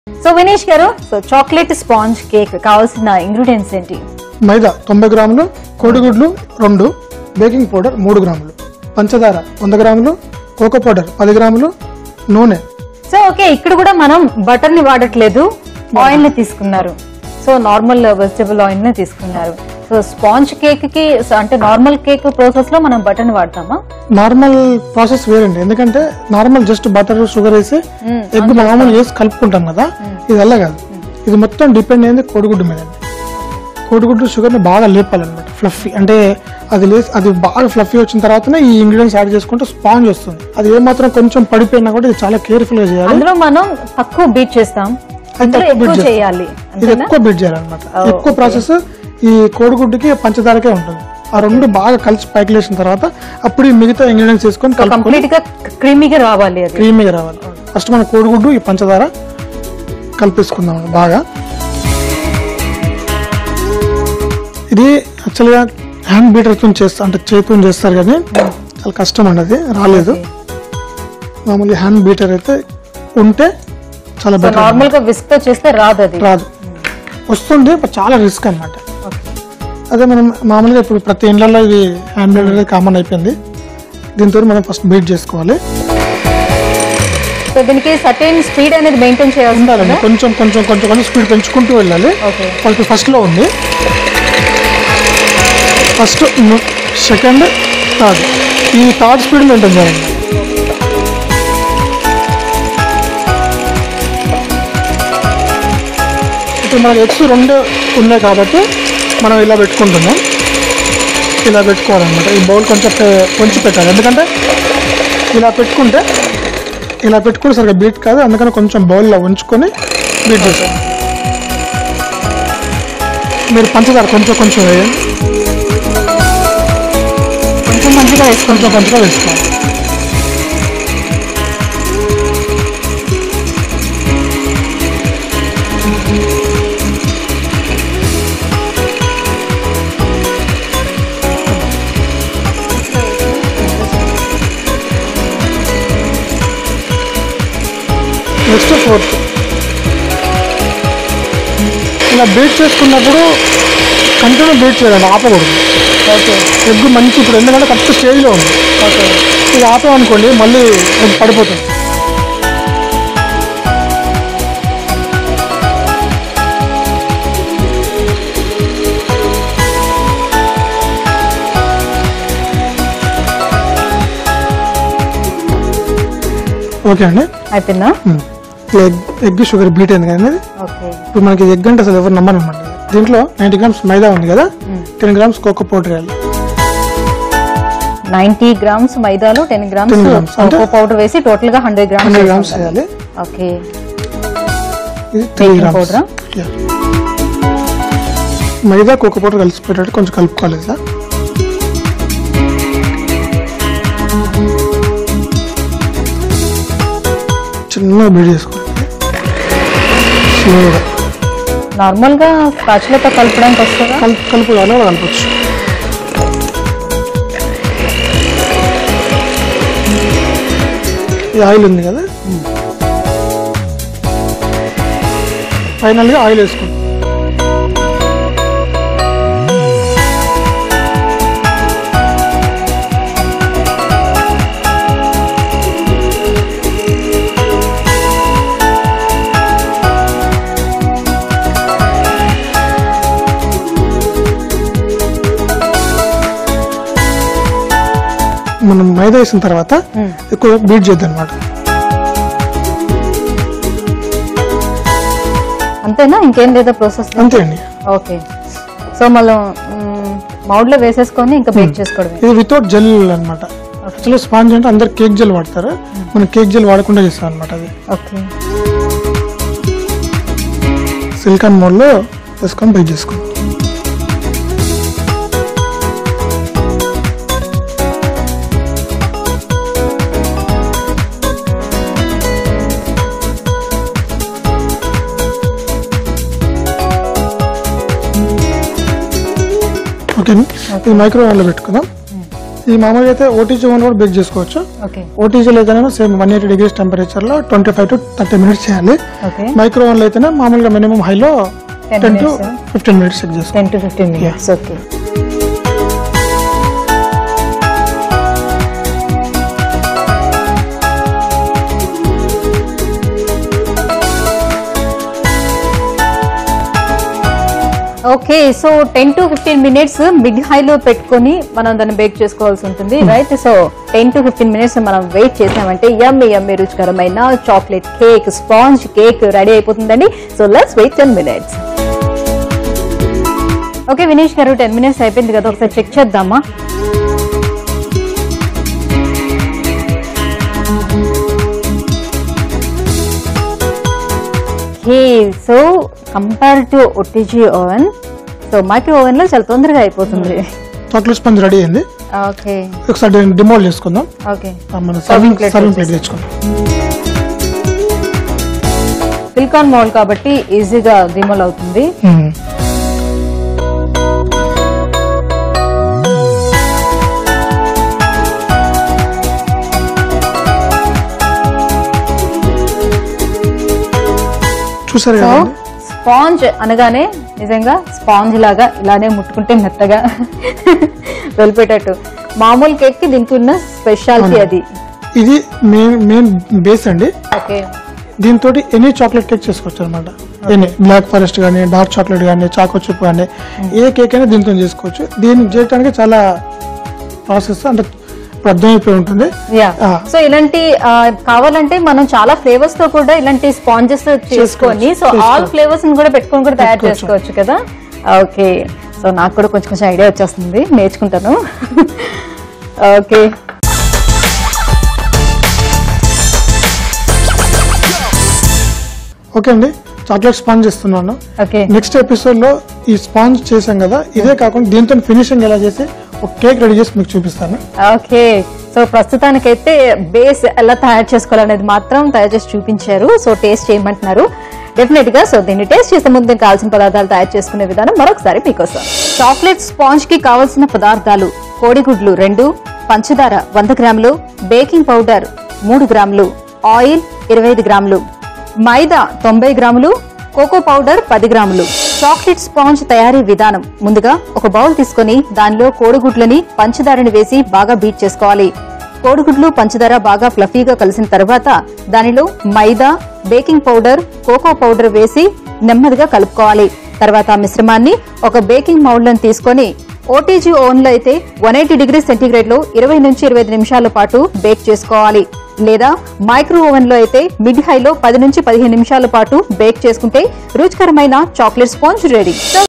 So Vinesh గారు so chocolate sponge cake కావాల్సిన ingredients ఏంటి మైదా తొంభై గ్రాములు కోడిగుడ్లు రెండు బేకింగ్ పౌడర్ మూడు గ్రాములు పంచదార వంద గ్రాములు కోకో పౌడర్ పది గ్రాములు నూనె సో ఓకే ఇక్కడ కూడా మనం బటర్ ని వాడట్లేదు ఆయిల్ ని తీసుకున్నారు సో నార్మల్ వెజిటబుల్ ఆయిల్ ని తీసుకున్నారు సో స్పాంజ్ కేక్ కి so అంటే నార్మల్ కేక్ ప్రాసెస్ లో మనం బటర్ ని వాడతామా నార్మల్ ప్రాసెస్ వేరండి ఎందుకంటే నార్మల్ జస్ట్ బటర్ షుగర్ వేసి మ్మ్. ఎగ్ మామూలు వేసి కలుపుకుంటాం కదా ఇది అలా కాదు ఇది మొత్తం డిపెండ్ అయింది కోడిగుడ్డు మీద కోడిగుడ్డు షుగర్ ని బాగా లేపాలన్నమాట ఫ్లఫీ అంటే అది లేసి అది బాగా ఫ్లఫీ వచ్చిన తర్వాతనే ఈ ఇంగ్రీడియంట్స్ యాడ్ చేసుకుంటే స్పాంజ్ వస్తుంది అది ఏమాత్రం కొంచెం పడిపోయినా కూడా ఇది చాలా కేర్ఫుల్ గా చేయాలి అందులో మనం తక్కువ బీట్ చేస్తాం అందులో తక్కువ beat ఎక్కువ చేస్తాం. చేయాలి ఇది అంతేనా ఎక్కువ బీట్ చేయాలన్నమాట Oh, ఎక్కువ ప్రాసెస్ ఈ కోడిగుడ్డుకి పంచదారకే ఉంటుంది ఆ రెండు బాగా కలిసి పైకి లేచిన తర్వాత అప్పుడు ఈ మిగతా ఇంగ్రీడియంట్స్ వేసుకొని కలుపుకొని కంప్లీట్ గా క్రీమీగా రావాలి అది క్రీమీగా రావాలి ఫస్ట్ మన కోడిగుడ్డు ఈ పంచదార కలిపేసుకుందాం బాగా ఇది యాక్చువల్గా హ్యాండ్ బీటర్తో చేస్తా అంటే చేతితో చేస్తారు కానీ చాలా కష్టం అండి అది రాలేదు మామూలుగా హ్యాండ్ బీటర్ అయితే ఉంటే చాలా సో బెటర్ నార్మల్ గా విస్క్ తో చేస్తే రాదు అది రాదు వస్తుంది but చాలా రిస్క్ అన్నమాట Okay. అదే మనం మామూలుగా ఇప్పుడు ప్రతి ఇండ్లలో ఇది హ్యాండ్ బీటర్ కామన్ అయిపోయింది దీంతో మనం ఫస్ట్ బీట్ చేసుకోవాలి సో దీనికి సర్టెన్ స్పీడ్ అనేది మెయింటైన్ చేయాలి ఉండాలండి కొంచెం కొంచెం కొంచెం కొంచెం స్పీడ్ పెంచుకుంటూ వెళ్ళాలి ఓకే వాళ్ళకి ఫస్ట్లో ఉంది ఫస్ట్ సెకండ్ థర్డ్ ఈ థర్డ్ స్పీడ్ మెయింటైన్ చేయాలండి ఇప్పుడు మనకి ఎగ్స్ రెండు ఉన్నాయి కాబట్టి మనం ఇలా పెట్టుకుంటున్నాం ఇలా పెట్టుకోవాలన్నమాట ఈ బౌల్ కొంచెం పె- కొంచెం పెట్టాలి ఎందుకంటే ఇలా పెట్టుకుంటే ఇలా పెట్టుకుంటే సరిగ్గా బీట్ కాదు అందుకని కొంచెం బౌల్లో ఉంచుకొని బీట్ చేస్తాం మీరు పంచదార కొంచెం కొంచెం వేయండి కొంచెం మంచిగా వేసుకోండి కొంచెం కొంచెంగా వేసుకోవాలి నెక్స్ట్ ఫోర్త్ ఇలా బీట్ చేసుకున్నప్పుడు కంటిన్యూ బీట్ చేయాలి ఆపకూడదు ఓకే ఎగ్ మంచి ఇప్పుడు ఎందుకంటే కరెక్ట్ స్టేజ్లో ఉంది ఓకే ఇది ఆపామనుకోండి మళ్ళీ ఎగ్ పడిపోతుంది ఓకే అండి అయిపోయిందా ఉమ్. ఎగ్ ఎగ్ షుగర్ బీట్ అయింది కానీ ఓకే ఇప్పుడు మనకి ఎగ్ అంటే అసలు ఎవరు నమ్మనమాట దీంట్లో నైంటీ గ్రామ్స్ మైదా ఉంది కదా టెన్ గ్రామ్స్ కోకో పౌడర్ వేయాలి నైన్టీ గ్రామ్స్ మైదాలో టెన్ 10 గ్రామ్స్ grams. అంటే- కోకో పౌడర్ వేసి టోటల్ గా హండ్రెడ్ హండ్రెడ్ గ్రామ్స్ గ్రామ్స్ వేయాలి ఓకే ఇది త్రీ Baking గ్రామ్స్ powder ఆ? Yeah. మైదా కోకో పౌడర్ కలిసిపోయేటట్టు కొంచెం కలుపుకోవాలి సార్ చిన్నగా బీడ్ చేసుకోవాలి స్లోగా నార్మల్ గా స్పాచులతో కలపడానికి వస్తుందా కలుపు కలుపు అలా కూడా కలపచ్చు ఈ ఆయిల్ ఉంది కదా ఫైనల్గా ఆయిల్ వేసుకోండి మనం మైదా వేసిన తర్వాత ఎక్కువ బీట్ చేద్దాం అనమాట అంతేనా ఇంకేం లేదా ప్రాసెస్ అంతే అండి ఓకే సో మళ్ళీ మౌడ్ లో వేసేసుకొని ఇంకా బేక్ చేసుకోవడమే ఇది వితౌట్ జెల్ అన్నమాట యాక్చువల్లీ స్పాంజ్ అంటే అందరు కేక్ జెల్ వాడతారు మనం కేక్ జెల్ వాడకుండా చేస్తాం అనమాట అది ఓకే సిలికాన్ మోడ్లో వేసుకొని బేక్ చేసుకోండి ఓకే ఇది మైక్రోవేవ్లో పెట్టుకుందాం ఈ మామూలుగా అయితే ఓటీజీ ఓన్ కూడా బేక్ చేసుకోవచ్చు ఓకే ఓటీజీలో అయితేనే same one eighty degrees temperature లో twenty five to thirty minutes చేయాలి ఓకే మైక్రో ఓవెన్ లో అయితేనే మామూలుగా మినిమం హైలో 10 ten to minutes, fifteen minutes set చేసుకోవాలి ten to fifteen minutes okay okay so ten to fifteen minutes mid హైలో పెట్టుకొని మనం దాన్ని బేక్ చేసుకోవాల్సి ఉంటుంది right so ten to fifteen minutes మనం వెయిట్ చేసామంటే యమ్మి యమ్మి రుచికరమైన chocolate cake sponge cake ready అయిపోతుందండి so let's wait ten minutes okay Vinish గారు టెన్ మినిట్స్ అయిపోయింది కదా ఒకసారి చెక్ చేద్దామా okay so compare to OTG oven so micro oven లో చాలా తొందరగా అయిపోతుంది చాక్లెట్ స్పంజ్ రెడీ అయింది ఓకే ఒకసారి డిమోల్డ్ చేసుకుందాం ఓకే ఆ, మన Serving serving plate serving plate వచ్చేసి. తెచ్చుకుందాం సిలికాన్ మౌల్ కాబట్టి ఈజీగా డిమోల్ అవుతుంది మ్మ్. చూసారు సో కదండి స్పాంజ్ అనగానే నిజంగా స్పాంజ్ లాగా ఇలానే ముట్టుకుంటే మెత్తగా వెళ్ళిపోయేటట్టు మామూలు కేక్ కి దీనికి ఉన్న స్పెషాలిటీ అది ఇది మెయిన్ మెయిన్ బేస్ అండి ఓకే దీంతో ఎనీ చాక్లెట్ కేక్ చేసుకోవచ్చు అనమాట ఎనీ బ్లాక్ ఫారెస్ట్ కానీ డార్క్ చాక్లెట్ కానీ చాకో చిప్ కానీ ఏ కేక్ అయినా దీంతో చేసుకోవచ్చు దీన్ని చేయడానికి చాలా ప్రాసెస్ అంటే ఇప్పుడు అర్థమైపోయి ఉంటుంది యా ఆ. సో ఇలాంటి ఆ, కావాలంటే మనం చాలా ఫ్లేవర్స్ తో కూడా ఇలాంటి స్పాంజెస్ చేసుకొని సో ఆల్ ఫ్లేవర్స్ కూడా పెట్టుకొని కూడా తయారు చేసుకోవచ్చు కదా ఓకే సో నాకు కూడా కొంచెం కొంచెం ఐడియా వచ్చేస్తుంది నేర్చుకుంటాను ఓకే ఓకే అండి చాక్లెట్ స్పాంజ్ ఇస్తున్నాను ఓకే నెక్స్ట్ ఎపిసోడ్ లో ఈ స్పాంజ్ చేసాం కదా ఇదే కాకుండా దీంతో ఫినిషింగ్ ఎలా చేసి ఒక కేక్ రెడీ చేసి మీకు చూపిస్తాను ఓకే సో ప్రస్తుతానికైతే బేస్ ఎలా తయారు చేసుకోవాలనేది మాత్రం తయారు చేసి చూపించారు సో టేస్ట్ చేయమంటున్నారు డెఫినెట్ గా సో దీన్ని టేస్ట్ చేసే ముందు కావాల్సిన పదార్థాలు తయారు చేసుకునే విధానం మరొకసారి మీకోసం చాక్లెట్ స్పాంజ్ కి కావాల్సిన పదార్థాలు కోడిగుడ్లు రెండు పంచదార వంద గ్రాములు బేకింగ్ పౌడర్ మూడు గ్రాములు ఆయిల్ ఇరవై ఐదు గ్రాములు మైదా తొంభై గ్రాములు కోకో పౌడర్ పది గ్రాములు చాక్లెట్ స్పాంజ్ తయారీ విధానం ముందుగా ఒక బౌల్ తీసుకొని దానిలో కోడిగుడ్లని పంచదారని వేసి బాగా బీట్ చేసుకోవాలి కోడిగుడ్లు పంచదార బాగా ఫ్లఫీగా కలిసిన తర్వాత దానిలో మైదా బేకింగ్ పౌడర్ కోకో పౌడర్ వేసి నెమ్మదిగా కలుపుకోవాలి తర్వాత ఆ మిశ్రమాన్ని ఒక బేకింగ్ మౌల్డ్లను తీసుకొని ఓటీజీ ఓవెన్ లో అయితే వన్ ఎయిటీ డిగ్రీ సెంటీగ్రేడ్ లో ఇరవై నుంచి ఇరవై ఐదు నిమిషాల పాటు బేక్ చేసుకోవాలి లేదా మైక్రో ఓవెన్ లో అయితే మిడ్ హైలో పది నుంచి పదిహేను నిమిషాల పాటు బేక్ చేసుకుంటే రుచికరమైన చాక్లెట్ స్పాంజ్ రెడీ